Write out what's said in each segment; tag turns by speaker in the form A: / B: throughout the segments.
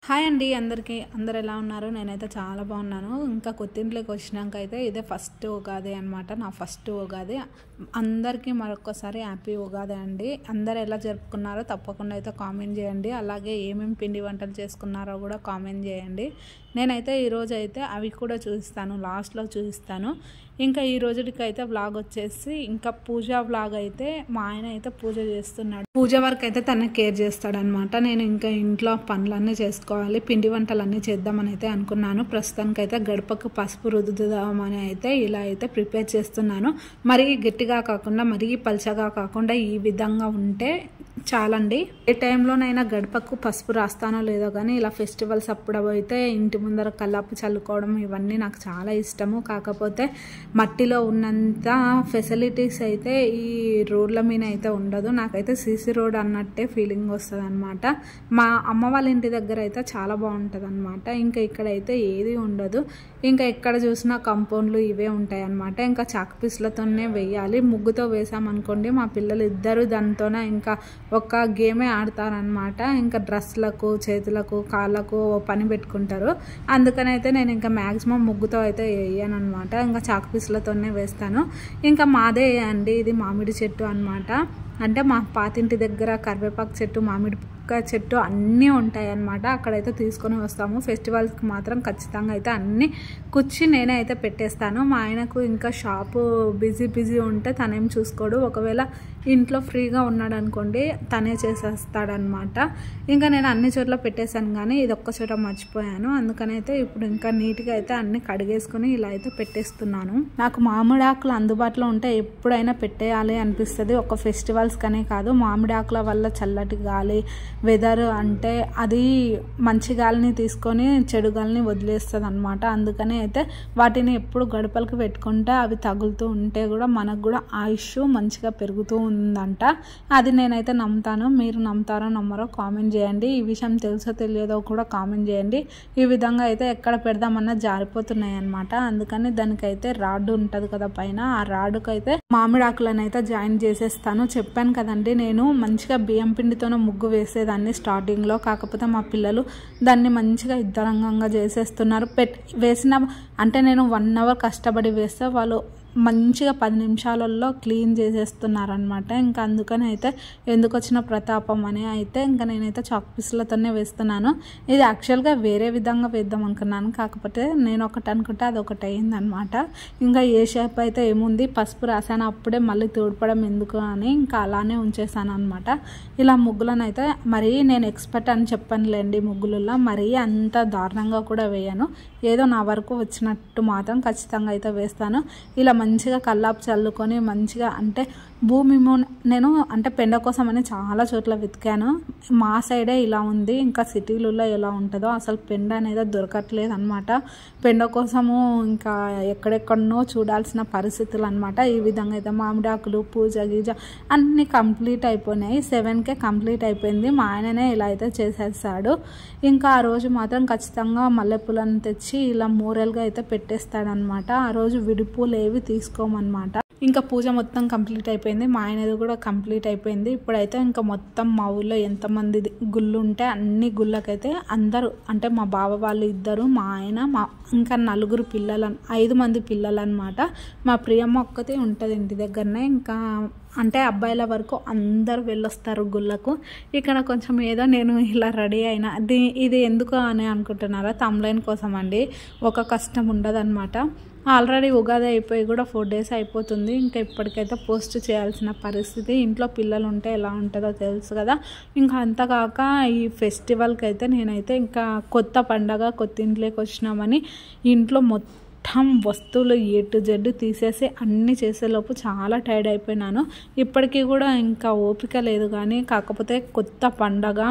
A: hi అండి అందరికీ అందరు ఎలా ఉన్నారు నేనైతే చాలా బాగున్నాను ఇంకా కొత్తింట్లోకి వచ్చినాక అయితే ఇదే ఫస్ట్ ఉగాది అనమాట నా ఫస్ట్ ఉగాది అందరికీ మరొకసారి హ్యాపీ ఉగాది అండి అందరు ఎలా జరుపుకున్నారో తప్పకుండా అయితే కామెంట్ చేయండి అలాగే ఏమేమి పిండి వంటలు చేసుకున్నారో కూడా కామెంట్ చేయండి నేనైతే ఈరోజు అయితే అవి కూడా చూపిస్తాను లాస్ట్లో చూపిస్తాను ఇంకా ఈ రోజుకి అయితే వ్లాగ్ వచ్చేసి ఇంకా పూజ వ్లాగ్ అయితే మా ఆయన అయితే పూజ చేస్తున్నాడు పూజ వరకు అయితే తన కేర్ చేస్తాడనమాట నేను ఇంకా ఇంట్లో పనులన్నీ చేసుకోవాలి పిండి వంటలన్నీ చేద్దామని అయితే అనుకున్నాను ప్రస్తుతానికి అయితే గడపకు పసుపు రుద్దుదామని అయితే ఇలా అయితే ప్రిపేర్ చేస్తున్నాను మరీ గట్టిగా కాకుండా మరీ పల్చగా కాకుండా ఈ విధంగా ఉంటే చాలండి ఏ టైంలోనైనా గడపకు పసుపు రాస్తానో లేదో కానీ ఇలా ఫెస్టివల్స్ అప్పుడు అయితే ఇంటి ముందర కల్లాపు చల్లుకోవడం ఇవన్నీ నాకు చాలా ఇష్టము కాకపోతే మట్టిలో ఉన్నంత ఫెసిలిటీస్ అయితే ఈ రోడ్ల మీద అయితే ఉండదు నాకైతే సీసీ రోడ్ అన్నట్టే ఫీలింగ్ వస్తుంది అనమాట మా అమ్మ వాళ్ళ ఇంటి దగ్గర అయితే చాలా బాగుంటుంది అనమాట ఇంకా ఇక్కడైతే ఏది ఉండదు ఇంకా ఎక్కడ చూసినా కంపౌండ్లు ఇవే ఉంటాయి అనమాట ఇంకా చాక్ పీస్లతోనే వేయాలి ముగ్గుతో వేసామనుకోండి మా పిల్లలు ఇద్దరు దాంతోనే ఇంకా ఒక గేమే ఆడతారనమాట ఇంకా డ్రెస్లకు చేతులకు కాళ్ళకు పని పెట్టుకుంటారు అందుకనైతే నేను ఇంకా మ్యాక్సిమం ముగ్గుతో అయితే వేయను అనమాట ఇంకా చాక్ పీస్లతోనే వేస్తాను ఇంకా మాదే అండి ఇది మామిడి చెట్టు అనమాట అంటే మా పాతింటి దగ్గర కరివేపాకు చెట్టు మామిడి చెట్టు అన్నీ ఉంటాయి అన్నమాట అక్కడైతే తీసుకొని వస్తాము ఫెస్టివల్స్కి మాత్రం ఖచ్చితంగా అయితే అన్నీ కుచ్చి నేనే అయితే పెట్టేస్తాను మా ఆయనకు ఇంకా షాపు బిజీ బిజీ ఉంటే తనేం చూసుకోడు ఒకవేళ ఇంట్లో ఫ్రీగా ఉన్నాడు అనుకోండి తనే చేసేస్తాడనమాట ఇంకా నేను అన్ని చోట్ల పెట్టేశాను కానీ ఇది ఒక్క చోట మర్చిపోయాను అందుకనైతే ఇప్పుడు ఇంకా నీట్గా అయితే అన్ని కడిగేసుకుని ఇలా అయితే పెట్టేస్తున్నాను నాకు మామిడి ఆకులు అందుబాటులో ఉంటే ఎప్పుడైనా పెట్టేయాలి అనిపిస్తుంది ఒక ఫెస్టివల్స్ కనే కాదు మామిడి ఆకుల వల్ల చల్లటి గాలి వెదర్ అంటే అది మంచి గాలిని తీసుకొని చెడు గాలిని వదిలేస్తుంది అనమాట అందుకని అయితే వాటిని ఎప్పుడు గడపలకి పెట్టుకుంటే అవి తగులుతూ ఉంటే కూడా మనకు కూడా ఆయుష్ మంచిగా పెరుగుతూ ఉందంట అది నేనైతే నమ్ముతాను మీరు నమ్ముతారో నమ్మరో కామెంట్ చేయండి ఈ విషయం తెలుసో తెలియదో కూడా కామెంట్ చేయండి ఈ విధంగా అయితే ఎక్కడ పెడదామన్నా జారిపోతున్నాయి అనమాట అందుకని దానికైతే రాడ్ ఉంటుంది కదా పైన ఆ రాడ్కైతే మామిడి ఆకులను అయితే జాయిన్ చేసేస్తాను చెప్పాను కదండి నేను మంచిగా బియ్యం పిండితోనే ముగ్గు వేసేదాన్ని స్టార్టింగ్లో కాకపోతే మా పిల్లలు దాన్ని మంచిగా ఇద్దరంగంగా చేసేస్తున్నారు పెట్ వేసిన అంటే నేను వన్ అవర్ కష్టపడి వేస్తే వాళ్ళు మంచిగా పది నిమిషాలలో క్లీన్ చేసేస్తున్నారనమాట ఇంకా అందుకని అయితే ఎందుకు వచ్చిన ప్రతాపం అని అయితే ఇంకా నేనైతే చాక్ పీసులతోనే వేస్తున్నాను ఇది యాక్చువల్గా వేరే విధంగా వేద్దాం అనుకున్నాను కాకపోతే నేను ఒకటి అనుకుంటే అది ఒకటి అయిందనమాట ఇంకా ఏ షేప్ అయితే ఏముంది పసుపు రాసాను అప్పుడే మళ్ళీ తోడ్పడం ఎందుకు అని ఇంకా అలానే ఉంచేసాను అనమాట ఇలా ముగ్గులను అయితే మరీ నేను ఎక్స్పర్ట్ అని చెప్పనులేండి ముగ్గులలో మరీ అంత దారుణంగా కూడా వేయను ఏదో నా వరకు వచ్చినట్టు మాత్రం ఖచ్చితంగా అయితే వేస్తాను ఇలా మంచిగా కల్లాపు చల్లుకొని మంచిగా అంటే భూమి నేను అంటే పెండ కోసం అని చాలా చోట్ల వెతికాను మా సైడే ఇలా ఉంది ఇంకా సిటీలలో ఎలా ఉంటుందో అసలు పెండ అనేది దొరకట్లేదు అనమాట పెండ కోసము ఇంకా ఎక్కడెక్కడనో చూడాల్సిన పరిస్థితులు అనమాట ఈ విధంగా అయితే మామిడాకులు పూజ గీజ అన్నీ కంప్లీట్ అయిపోయినాయి సెవెన్కే కంప్లీట్ అయిపోయింది మా ఆయననే ఇలా అయితే చేసేసాడు ఇంకా ఆ రోజు మాత్రం ఖచ్చితంగా మల్లెపూలను తెచ్చి ఇలా మూరలుగా అయితే పెట్టేస్తాడనమాట ఆ రోజు విడిపూలు ఏవి తీసుకోమన్నమాట ఇంకా పూజ మొత్తం కంప్లీట్ అయిపోయింది మా ఆయనది కూడా కంప్లీట్ అయిపోయింది ఇప్పుడైతే ఇంకా మొత్తం మా ఊళ్ళో ఎంతమంది గుళ్ళు ఉంటే అన్ని గుళ్ళకైతే అందరూ అంటే మా బావ వాళ్ళు ఇద్దరు మా ఆయన మా ఇంకా నలుగురు పిల్లలు ఐదు మంది పిల్లలు అనమాట మా ప్రియమ్మ ఒక్కతే ఉంటుంది ఇంటి దగ్గరనే ఇంకా అంటే అబ్బాయిల వరకు అందరూ వెళ్ళొస్తారు గుళ్ళకు ఇక్కడ కొంచెం ఏదో నేను ఇలా రెడీ అయినా ఇది ఇది ఎందుకు అని అనుకుంటున్నారా తమ్లైన్ కోసం అండి ఒక కష్టం ఉండదన్నమాట ఆల్రెడీ ఉగాది అయిపోయి కూడా ఫోర్ డేస్ అయిపోతుంది ఇంకా ఇప్పటికైతే పోస్ట్ చేయాల్సిన పరిస్థితి ఇంట్లో పిల్లలు ఉంటే ఎలా ఉంటుందో తెలుసు కదా ఇంకా అంతకాక ఈ ఫెస్టివల్కి అయితే నేనైతే ఇంకా కొత్త పండగ కొత్త ఇంట్లోకి వచ్చినామని ఇంట్లో మొత్తం మొత్తం వస్తువులు ఏ టు జెడ్ తీసేసి అన్నీ చేసేలోపు చాలా టైర్డ్ అయిపోయినాను ఇప్పటికీ కూడా ఇంకా ఓపిక లేదు కానీ కాకపోతే కొత్త పండగ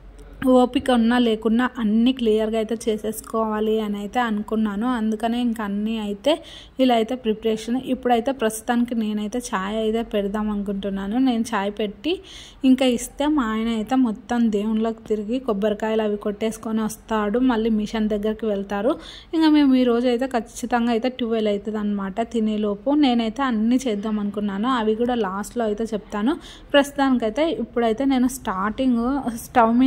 A: ఓపిక ఉన్నా లేకున్నా అన్నీ క్లియర్గా అయితే చేసేసుకోవాలి అని అయితే అనుకున్నాను అందుకనే ఇంకా అన్నీ అయితే ఇలా అయితే ప్రిపరేషన్ ఇప్పుడైతే ప్రస్తుతానికి నేనైతే ఛాయ్ అయితే పెడదాం అనుకుంటున్నాను నేను ఛాయ్ పెట్టి ఇంకా ఇస్తే మా ఆయన అయితే మొత్తం దేవుళ్ళకి తిరిగి కొబ్బరికాయలు అవి కొట్టేసుకొని వస్తాడు మళ్ళీ మిషన్ దగ్గరికి వెళ్తారు ఇంకా మేము ఈ రోజు అయితే ఖచ్చితంగా అయితే ట్వెల్వ్ అవుతుంది అనమాట తినేలోపు నేనైతే అన్నీ చేద్దాం అనుకున్నాను అవి కూడా లాస్ట్లో అయితే చెప్తాను ప్రస్తుతానికైతే ఇప్పుడైతే నేను స్టార్టింగ్ స్టవ్ మీద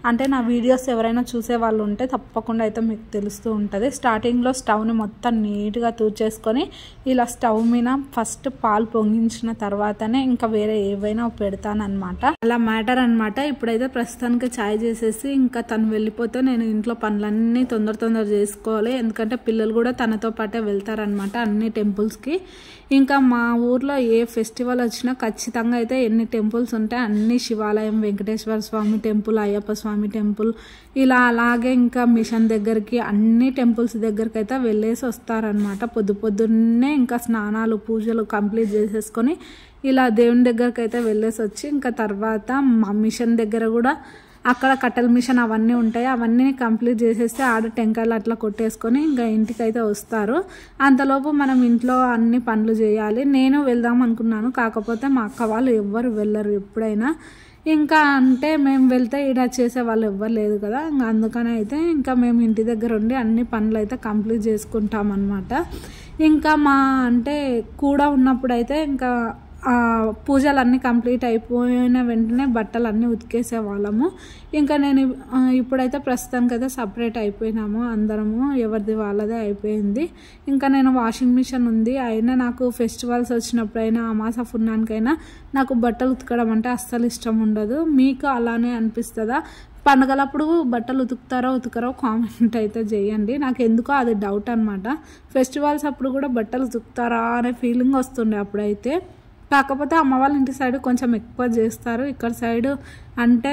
A: అంటే నా వీడియోస్ ఎవరైనా చూసే వాళ్ళు ఉంటే తప్పకుండా అయితే మీకు తెలుస్తూ ఉంటుంది స్టార్టింగ్లో స్టవ్ని మొత్తం నీట్గా తూర్చేసుకొని ఇలా స్టవ్ మీద ఫస్ట్ పాలు పొంగించిన తర్వాతనే ఇంకా వేరే ఏవైనా పెడతానమాట అలా మ్యాటర్ అనమాట ఇప్పుడైతే ప్రస్తుతానికి ఛాయ్ చేసేసి ఇంకా తను వెళ్ళిపోతే నేను ఇంట్లో పనులన్నీ తొందర తొందర చేసుకోవాలి ఎందుకంటే పిల్లలు కూడా తనతో పాటే వెళ్తారనమాట అన్ని టెంపుల్స్కి ఇంకా మా ఊర్లో ఏ ఫెస్టివల్ వచ్చినా ఖచ్చితంగా అయితే ఎన్ని టెంపుల్స్ ఉంటాయి అన్ని శివాలయం వెంకటేశ్వర స్వామి టెంపుల్ అయ్యప్ప స్వామి టెంపుల్ ఇలా అలాగే ఇంకా మిషన్ దగ్గరికి అన్ని టెంపుల్స్ దగ్గరికి అయితే వెళ్ళేసి వస్తారనమాట పొద్దు పొద్దున్నే ఇంకా స్నానాలు పూజలు కంప్లీట్ చేసేసుకొని ఇలా దేవుని దగ్గరికి అయితే వెళ్ళేసి వచ్చి ఇంకా తర్వాత మా మిషన్ దగ్గర కూడా అక్కడ కట్టెల మిషన్ అవన్నీ ఉంటాయి అవన్నీ కంప్లీట్ చేసేస్తే ఆడ టెంకాయలు అట్లా కొట్టేసుకొని ఇంకా ఇంటికి అయితే వస్తారు అంతలోపు మనం ఇంట్లో అన్ని పనులు చేయాలి నేను వెళ్దాం అనుకున్నాను కాకపోతే మా అక్క వాళ్ళు ఎవ్వరు వెళ్ళరు ఎప్పుడైనా ఇంకా అంటే మేము వెళ్తే ఈడ చేసే వాళ్ళు ఎవ్వరు లేదు కదా ఇంకా అందుకని అయితే ఇంకా మేము ఇంటి దగ్గర ఉండి అన్ని పనులు అయితే కంప్లీట్ చేసుకుంటాం అనమాట ఇంకా మా అంటే కూడా ఉన్నప్పుడు అయితే ఇంకా ఆ పూజలన్నీ కంప్లీట్ అయిపోయిన వెంటనే బట్టలు అన్నీ ఉతికేసే వాళ్ళము ఇంకా నేను ఆ, ఇప్పుడైతే ప్రస్తుతానికి అయితే సపరేట్ అయిపోయినాము అందరము ఎవరిది వాళ్ళదే అయిపోయింది ఇంకా నేను వాషింగ్ మిషన్ ఉంది అయినా నాకు ఫెస్టివల్స్ వచ్చినప్పుడైనా అమాస పున్నానికైనా నాకు బట్టలు ఉతకడం అంటే అస్సలు ఇష్టం ఉండదు మీకు అలానే అనిపిస్తుందా పండగలప్పుడు బట్టలు ఉతుకుతారో ఉతుకరో కామెంట్ అయితే చేయండి నాకు ఎందుకో అది డౌట్ అనమాట ఫెస్టివల్స్ అప్పుడు కూడా బట్టలు ఉతుకుతారా అనే ఫీలింగ్ వస్తుండే అప్పుడైతే కాకపోతే అమ్మ వాళ్ళ ఇంటి సైడ్ కొంచెం ఎక్కువ చేస్తారు ఇక్కడ సైడ్ అంటే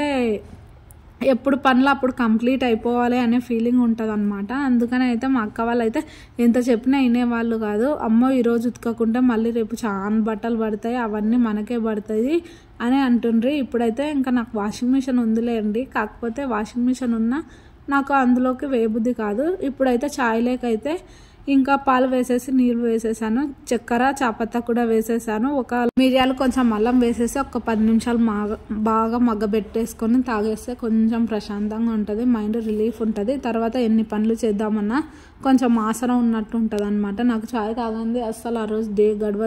A: ఎప్పుడు పనులు అప్పుడు కంప్లీట్ అయిపోవాలి అనే ఫీలింగ్ ఉంటుంది అనమాట అందుకని అయితే మా అక్క వాళ్ళు అయితే ఎంత చెప్పినా వినేవాళ్ళు కాదు అమ్మో ఈరోజు ఉతకకుంటే మళ్ళీ రేపు చాలా బట్టలు పడతాయి అవన్నీ మనకే పడతాయి అని అంటుండ్రి ఇప్పుడైతే ఇంకా నాకు వాషింగ్ మిషన్ ఉందిలేండి కాకపోతే వాషింగ్ మిషన్ ఉన్నా నాకు అందులోకి వేయబుద్ధి కాదు ఇప్పుడైతే చాయ్ లేకైతే ఇంకా పాలు వేసేసి నీళ్ళు వేసేసాను చక్కెర చాపత్త కూడా వేసేసాను ఒక మిరియాలు కొంచెం అల్లం వేసేసి ఒక పది నిమిషాలు మాగ బాగా మగ్గబెట్టేసుకొని తాగేస్తే కొంచెం ప్రశాంతంగా ఉంటుంది మైండ్ రిలీఫ్ ఉంటుంది తర్వాత ఎన్ని పనులు చేద్దామన్నా కొంచెం ఆసరం ఉన్నట్టు ఉంటుంది అనమాట నాకు చాయ్ తాగంది అస్సలు ఆ రోజు డే గడవ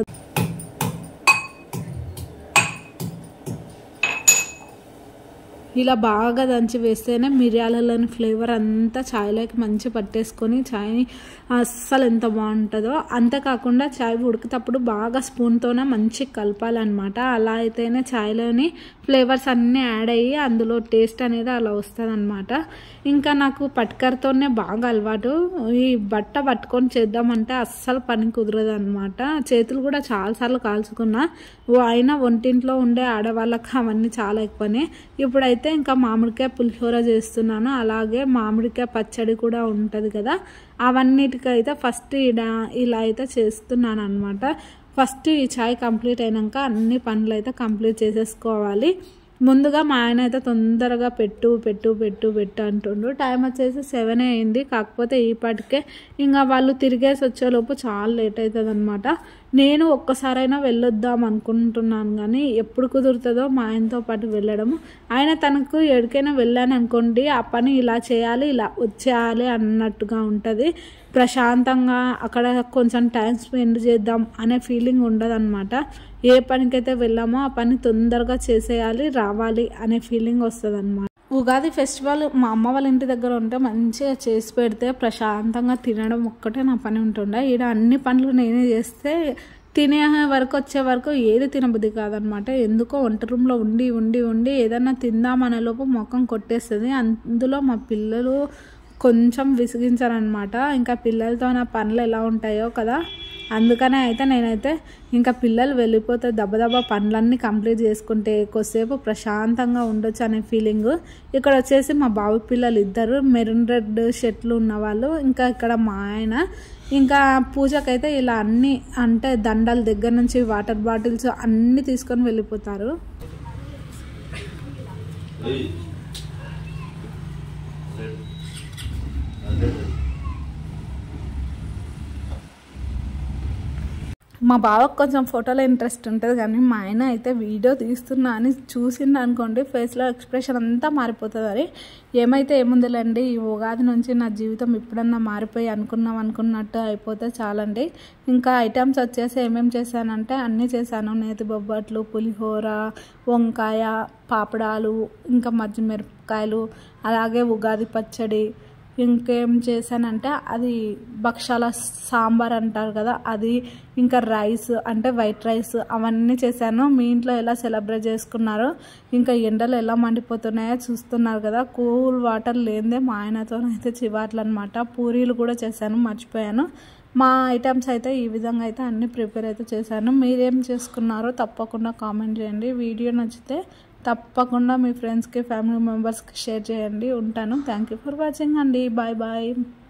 A: ఇలా బాగా దంచి వేస్తేనే మిరియాలలోని ఫ్లేవర్ అంతా చాయ్లోకి మంచి పట్టేసుకొని చాయ్ని అస్సలు ఎంత బాగుంటుందో అంతేకాకుండా చాయ్ ఉడికేటప్పుడు బాగా స్పూన్తోనే మంచి కలపాలన్నమాట అలా అయితేనే చాయ్లోని ఫ్లేవర్స్ అన్నీ యాడ్ అయ్యి అందులో టేస్ట్ అనేది అలా వస్తుంది ఇంకా నాకు పట్కర్తోనే బాగా అలవాటు ఈ బట్ట పట్టుకొని చేద్దామంటే అస్సలు పని కుదరదు అనమాట చేతులు కూడా చాలాసార్లు కాల్చుకున్నా ఓ అయినా వంటింట్లో ఉండే ఆడవాళ్ళకి అవన్నీ చాలా ఎక్కువనే ఇప్పుడైతే ఇంకా మామిడికాయ పులిహోర చేస్తున్నాను అలాగే మామిడికాయ పచ్చడి కూడా ఉంటుంది కదా అవన్నిటికైతే ఫస్ట్ ఇలా ఇలా అయితే చేస్తున్నాను అనమాట ఫస్ట్ ఈ చాయ్ కంప్లీట్ అయినాక అన్ని పనులు అయితే కంప్లీట్ చేసేసుకోవాలి ముందుగా మా ఆయన అయితే తొందరగా పెట్టు పెట్టు పెట్టు పెట్టు అంటుండ్రు టైం వచ్చేసి సెవెన్ అయింది కాకపోతే ఈ పాటికే ఇంకా వాళ్ళు తిరిగేసి వచ్చేలోపు చాలా లేట్ అవుతుంది అనమాట నేను ఒక్కసారైనా వెళ్ళొద్దాం అనుకుంటున్నాను కానీ ఎప్పుడు కుదురుతుందో మా ఆయనతో పాటు వెళ్ళడము ఆయన తనకు ఎక్కడికైనా వెళ్ళాను అనుకోండి ఆ పని ఇలా చేయాలి ఇలా వచ్చేయాలి అన్నట్టుగా ఉంటుంది ప్రశాంతంగా అక్కడ కొంచెం టైం స్పెండ్ చేద్దాం అనే ఫీలింగ్ ఉండదు ఏ పనికైతే వెళ్ళామో ఆ పని తొందరగా చేసేయాలి రావాలి అనే ఫీలింగ్ వస్తుంది అనమాట ఉగాది ఫెస్టివల్ మా అమ్మ వాళ్ళ ఇంటి దగ్గర ఉంటే మంచిగా చేసి పెడితే ప్రశాంతంగా తినడం ఒక్కటే నా పని ఉంటుండే ఈడ అన్ని పనులు నేనే చేస్తే తినే వరకు వచ్చే వరకు ఏది తినబుద్ధి కాదనమాట ఎందుకో వంట రూమ్లో ఉండి ఉండి ఉండి ఏదన్నా తిందామనే లోపు మొఖం కొట్టేస్తుంది అందులో మా పిల్లలు కొంచెం విసిగించారనమాట ఇంకా పిల్లలతో నా పనులు ఎలా ఉంటాయో కదా అందుకనే అయితే నేనైతే ఇంకా పిల్లలు వెళ్ళిపోతే దెబ్బ పనులన్నీ కంప్లీట్ చేసుకుంటే కొద్దిసేపు ప్రశాంతంగా ఉండొచ్చు అనే ఫీలింగ్ ఇక్కడ వచ్చేసి మా బాబు పిల్లలు ఇద్దరు మెరూన్ రెడ్ షర్ట్లు ఉన్నవాళ్ళు ఇంకా ఇక్కడ మా ఆయన ఇంకా పూజకైతే ఇలా అన్ని అంటే దండల దగ్గర నుంచి వాటర్ బాటిల్స్ అన్నీ తీసుకొని వెళ్ళిపోతారు మా బావకు కొంచెం ఫోటోలో ఇంట్రెస్ట్ ఉంటుంది కానీ మా ఆయన అయితే వీడియో తీస్తున్నా అని చూసిండు అనుకోండి ఫేస్లో ఎక్స్ప్రెషన్ అంతా మారిపోతుంది అని ఏమైతే ఏముందిలేండి ఈ ఉగాది నుంచి నా జీవితం ఇప్పుడన్నా మారిపోయి అనుకున్నాం అనుకున్నట్టు అయిపోతే చాలండి ఇంకా ఐటమ్స్ వచ్చేసి ఏమేమి చేశానంటే అన్నీ చేశాను నేతి బొబ్బట్లు పులిహోర వంకాయ పాపడాలు ఇంకా మజ్జిమిరపకాయలు అలాగే ఉగాది పచ్చడి ఇంకేం చేశానంటే అది భక్షాల సాంబార్ అంటారు కదా అది ఇంకా రైస్ అంటే వైట్ రైస్ అవన్నీ చేశాను మీ ఇంట్లో ఎలా సెలబ్రేట్ చేసుకున్నారో ఇంకా ఎండలు ఎలా మండిపోతున్నాయో చూస్తున్నారు కదా కూల్ వాటర్ లేదే మా ఆయనతో అయితే చివాట్లు అనమాట పూరీలు కూడా చేశాను మర్చిపోయాను మా ఐటమ్స్ అయితే ఈ విధంగా అయితే అన్ని ప్రిపేర్ అయితే చేశాను మీరేం చేసుకున్నారో తప్పకుండా కామెంట్ చేయండి వీడియో నచ్చితే తప్పకుండా మీ ఫ్రెండ్స్కి ఫ్యామిలీ మెంబర్స్కి షేర్ చేయండి ఉంటాను థ్యాంక్ యూ ఫర్ వాచింగ్ అండి బాయ్ బాయ్